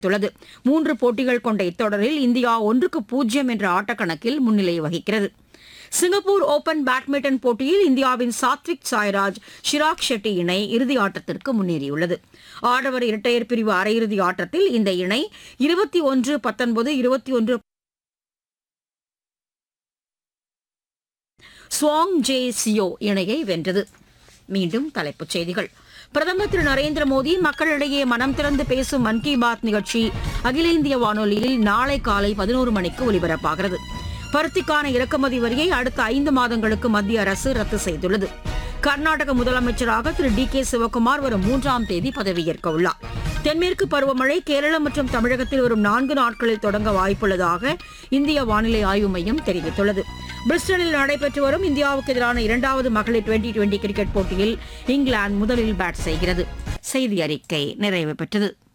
துள்ளது மூன்று போட்டிகள் கொண்ட இத்தொடரில் இந்தியா ஒன்றுக்கு பூஜ்ஜியம் என்ற ஆட்டக்கணக்கில் முன்னிலை வகிக்கிறது சிங்கப்பூர் ஓபன் பேட்மிண்டன் போட்டியில் இந்தியாவின் சாத்விக் சாய்ராஜ் ஷிராக் ஷெட்டி இணை இறுதி ஆட்டத்திற்கு முன்னேறியுள்ளது ஆடவர் இரட்டையர் பிரிவு அரையிறுதி ஆட்டத்தில் இந்த இணை இருபத்தி ஒன்று பத்தொன்பது இருபத்தி ஒன்று சுவாங் ஜே சியோ இணையை வென்றது மீண்டும் தலைப்புச் செய்திகள் பிரதமர் திரு நரேந்திர மோடி மக்களிடையே மனம் திறந்து பேசும் மன் கி பாத் நிகழ்ச்சி அகில இந்திய வானொலியில் நாளை காலை பதினோரு மணிக்கு ஒலிபரப்பாகிறது பருத்திக்கான இறக்குமதி வரியை அடுத்த ஐந்து மாதங்களுக்கு மத்திய அரசு ரத்து செய்துள்ளது கர்நாடக முதலமைச்சராக திரு டி கே சிவக்குமார் வரும் மூன்றாம் தேதி பதவியேற்க உள்ளார் தென்மேற்கு பருவமழை கேரளம் மற்றும் தமிழகத்தில் வரும் நான்கு நாட்களில் தொடங்க வாய்ப்புள்ளதாக இந்திய வானிலை ஆய்வு மையம் தெரிவித்துள்ளது பிரிஸ்டலில் நடைபெற்று வரும் இந்தியாவுக்கு எதிரான இரண்டாவது மகளிர் டுவெண்டி டுவெண்டி கிரிக்கெட் போட்டியில் இங்கிலாந்து முதலில் பேட் செய்கிறது செய்தி அறிக்கை நிறைவு பெற்றது